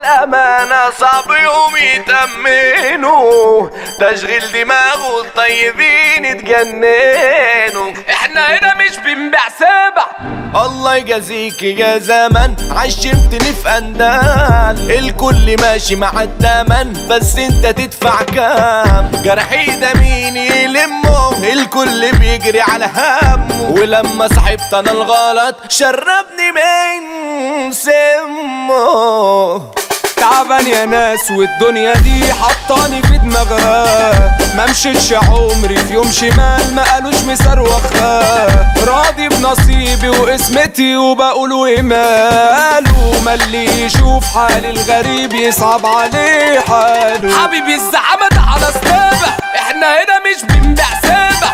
الأمانة صعب يوم يتأمنوا تشغيل دماغه الطيبين اتجننوا احنا هنا مش بنبيع سبع الله يجازيك يا زمن عشمتني في اندال الكل ماشي مع التمن بس انت تدفع كام جرحي ده مين يلمه الكل بيجري على همه ولما صاحبت انا الغلط شربني من سمه تعبان يا ناس والدنيا دي حطاني في دماغها ما مشيتش عمري في يوم شمال ما قالوش مسروخها راضي بنصيبي وقسمتي وبقول وماله ما اللي يشوف حالي الغريب يصعب عليه حاله حبيبي الزعامة ده على السابع احنا هنا مش بنبيع سابع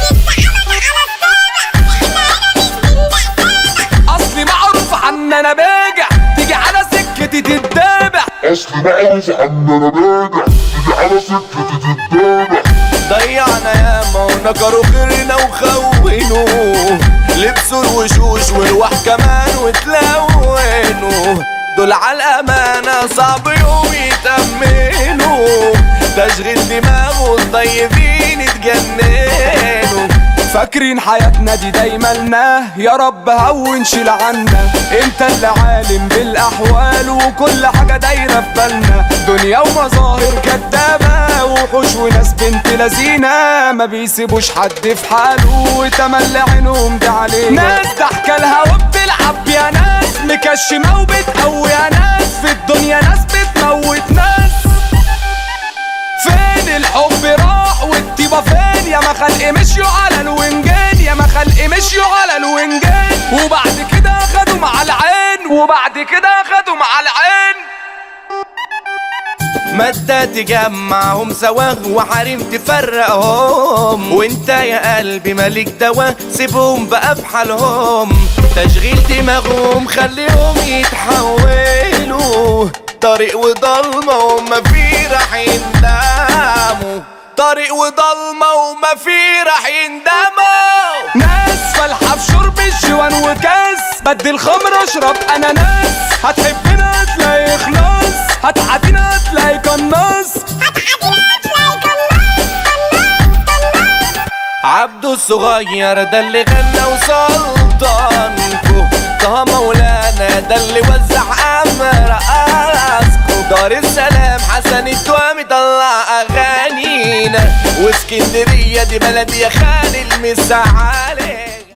اصلي معروف عن انا باجع تيجي على سكتي تتابع اصل معروف عن انا راجع تيجي على سكتي تتابع ضيعنا ياما ونكروا خيرنا وخونوا لبسوا الوشوش والواح كمان وتلونوا دول على الأمانة صعب يوم يتأمنوا تشغيل دماغه الطيبين اتجننوا فاكرين حياتنا دي دايما لنا يا رب هون شيل عنا انت اللي عالم بالاحوال وكل حاجه دايره في بالنا دنيا ومظاهر كدابه وحوش وناس بنت لذينه ما بيسيبوش حد في حاله وتملي عينهم دي علينا ناس ضحكه الهوا بتلعب يا ناس مكشمه وبتقوي يا ناس في الدنيا ناس بتموت ناس فين الحب راح والطيبة فين يا ما خلق مشيوا على الونجان يا ما خلق مشيوا على الونجان وبعد كده خدوا مع العين وبعد كده خدوا مع العين مادة تجمعهم سوا وحريم تفرقهم وانت يا قلبي مالك دوا سيبهم بقى في حالهم تشغيل دماغهم خليهم يتحولوا طريق وضلمة وما في راح يندموا طريق وضلمة وما في راح يندموا ناس فالحة في شرب الجوان وكاس بدل خمر اشرب اناناس هتحبنا هتلاقي خلاص هتعادينا هتلاقي قناص عبده الصغير ده اللي غنى وسلطانكو طه مولانا ده اللي وزع امر اسكو دار السلام حسن التوامي طلع اغانينا واسكندريه دي بلدي يا خان المسا علينا